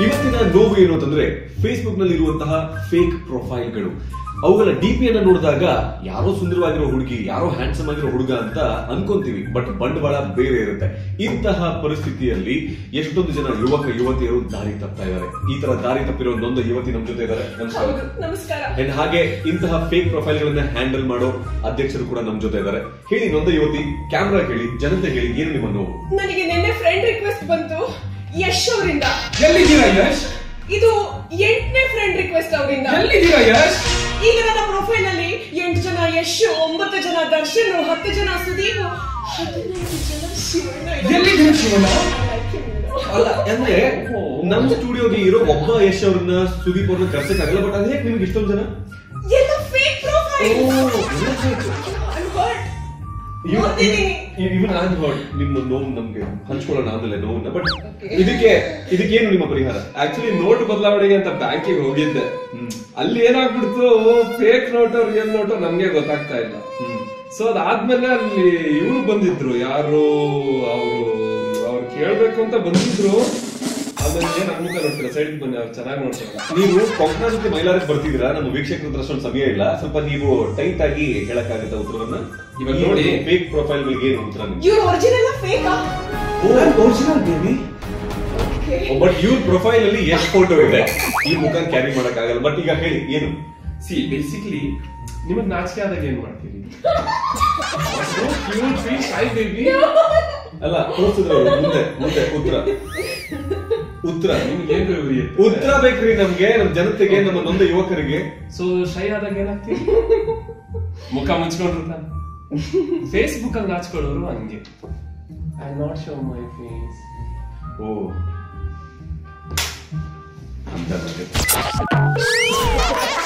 ಇವತ್ತಿನ ನೋವು ಏನು ಅಂತಂದ್ರೆ ಫೇಸ್ಬುಕ್ ನಲ್ಲಿ ಇರುವಂತಹ ಫೇಕ್ ಪ್ರೊಫೈಲ್ಗಳು ಅವುಗಳ ಡಿಪಿ ಅನ್ನ ನೋಡಿದಾಗ ಯಾರೋ ಸುಂದರವಾಗಿರೋ ಹುಡುಗಿ ಯಾರೋ ಹ್ಯಾಂಡ್ಸಮ್ ಆಗಿರೋ ಹುಡುಗ ಅಂತ ಅನ್ಕೊಂತೀವಿ ಬಟ್ ಬಂಡವಾಳ ಬೇರೆ ಇರುತ್ತೆ ಇಂತಹ ಪರಿಸ್ಥಿತಿಯಲ್ಲಿ ಎಷ್ಟೊಂದು ಜನ ಯುವಕ ಯುವತಿಯರು ದಾರಿ ತಪ್ತಾ ಇದ್ದಾರೆ ಈ ತರ ದಾರಿ ತಪ್ಪಿರೋ ಒಂದೊಂದು ಯುವತಿ ನಮ್ ಜೊತೆ ಇದ್ದಾರೆ ನಮಸ್ಕಾರ ಹೌದು ನಮಸ್ಕಾರ ಅಂಡ್ ಹಾಗೆ ಇಂತಹ ಫೇಕ್ ಪ್ರೊಫೈಲ್ ಗಳನ್ನ ಹ್ಯಾಂಡಲ್ ಮಾಡೋ ಅಧ್ಯಕ್ಷರು ಕೂಡ ನಮ್ ಜೊತೆ ಇದ್ದಾರೆ ಹೇಳಿ ನೊಂದ ಯುವತಿ ಕ್ಯಾಮ್ರಾ ಹೇಳಿ ಜನತೆ ಹೇಳಿ ಏನು ನಿಮ್ಮ ನೋವು ನನಗೆ ನಿನ್ನೆ ಫ್ರೆಂಡ್ ರಿಕ್ವೆಸ್ಟ್ ಬಂತು ಯಶ್ ಅವರಿಂದ ಎಲ್ಲಿದ್ದೀರಾ ಯಶ್ ಇದು ಎಂಟನೇ ಫ್ರೆಂಡ್ ರಿಕ್ವೆಸ್ಟ್ ಅವರಿಂದ ಎಲ್ಲಿದ್ದೀರಾ ಯಶ್ ಈಗ ನನ್ನ ಪ್ರೊಫೈಲ್ ಅಲ್ಲಿ ಎಂಟು ಜನ ಯಶ್ ಒಂಬತ್ತು ಜನ ದರ್ಶನ್ ಹತ್ತು ಜನ ಸುದೀಪ್ ಹದಿನೈದು ಜನ ಶಿವಣ್ಣ ಇದ್ದಾರೆ. ಎಲ್ಲಿದ್ದೀರಾ ಶಿವಣ್ಣ ಅಲ್ಲ ಅಂದ್ರೆ ನಮ್ ಸ್ಟುಡಿಯೋಗೆ ಇರೋ ಒಬ್ಬ ಯಶ್ ಅವ್ರನ್ನ ಸುದೀಪ್ ಅವ್ರನ್ನ ಕರ್ಸಕ್ ಆಗಲ್ಲ ಬಟ್ ಅದೇ ನಿಮ್ಗೆ ಇಷ್ಟೊಂದು ಜನ ಎಲ್ಲ ಫೇಕ್ ಪ್ರೊಫೈಲ್ ನೋಡ್ತಿದ್ದೀನಿ. ಇವನ್ ನಾನ್ ಹೊಡ್ ನಿಮ್ಮ ನೋವು ನಮ್ಗೆ ಹಂಚ್ಕೊಳ್ಳೋಣ ಆಮೇಲೆ ನೋವನ್ನ ಬಟ್ Okay. ಇದಕ್ಕೆ ಇದಕ್ಕೇನು ನಿಮ್ಮ ಪರಿಹಾರ ಆಕ್ಚುಲಿ ನೋಟ್ ಬದಲಾವಣೆಗೆ ಅಂತ ಬ್ಯಾಂಕಿಗೆ ಹೋಗಿದ್ದೆ ಅಲ್ಲಿ ಏನಾಗ್ಬಿಡ್ತು ಫೇಕ್ ನೋಟು ರಿಯಲ್ ನೋಟು ನಮ್ಗೆ ಗೊತ್ತಾಗ್ತಾ ಇಲ್ಲ ಸೊ ಅದಾದ್ಮೇಲೆ ಅಲ್ಲಿ ಇವ್ರು ಬಂದಿದ್ರು ಯಾರು ಅವರು ಅವ್ರು ಕೇಳ್ಬೇಕು ಅಂತ ಬಂದಿದ್ರು ಆಮೇಲೆ ಏನ್ ಅನ್ಕ ನೋಡ್ತೀರಾ ಸೈಡ್ ಬನ್ನಿ ಅವ್ರು ಚೆನ್ನಾಗಿ ನೋಡ್ತಾರೆ ನೀವು ಕೊಂಕಣ ಜೊತೆ ಮೈಲಾರಕ್ಕೆ ಬರ್ತಿದ್ದೀರಾ ನಮ್ಮ ವೀಕ್ಷಕರ ಹತ್ರ ಅಷ್ಟೊಂದು ಸಮಯ ಇಲ್ಲ ಸ್ವಲ್ಪ ನೀವು ಟೈಟ್ ಆಗಿ ಹೇಳಕ್ಕಾಗತ್ತ ಉತ್ತರವನ್ನ ಇವಾಗ ನೋಡಿ. ಫೇಕ್ ಪ್ರೊಫೈಲ್ ಗಳಿಗೆ ಏನು ಉತ್ತರ ನಿಮ್ಗೆ ಇವ್ರು ಒರಿಜಿನಲ್ ಫೇಕಾ ಒರಿಜಿನಲ್ ಬೇಬಿ ಬಟ್ ಇವ್ರ ಪ್ರೊಫೈಲ್ ಅಲ್ಲಿ ಎಷ್ಟು ಫೋಟೋ ಇದೆ ಈ ಮುಖ ಕ್ಯಾರಿ ಮಾಡಕ್ ಆಗಲ್ಲ ಬಟ್ ಈಗ ಹೇಳಿ ಏನು ಸಿ ಬೇಸಿಕ್ಲಿ ನಿಮಗ್ ನಾಚಿಕೆ ಆದಾಗ ಏನ್ ಮಾಡ್ತೀರಿ ಕ್ಯೂಟ್ ಫೀಲ್ ಶೈ ಬೇಬಿ ಅಲ್ಲ ತೋರಿಸಿದ್ರು ಅವ್ರು. ಮುಂದೆ ಮುಂದೆ ಉತ್ತರ ಉತ್ತರ ನಿಮ್ಗೆ ಏನ್ ಬೇಬಿ ಉತ್ತರ ಬೇಕ್ರಿ ನಮ್ಗೆ ನಮ್ ಜನತೆಗೆ ನಮ್ಮ ನೊಂದ ಯುವಕರಿಗೆ ಸೊ ಶೈ ಆದಾಗ ಏನಾಗ್ತೀವಿ ಮುಖ ಮುಚ್ಕೊಂಡಿರ್ತಾನೆ ಫೇಸ್ಬುಕ್ ಅಲ್ಲಿ ನಾಚ್ಕೊಳ್ಳೋರು ಹಂಗೆ I not show my face ಓ ಅಂತ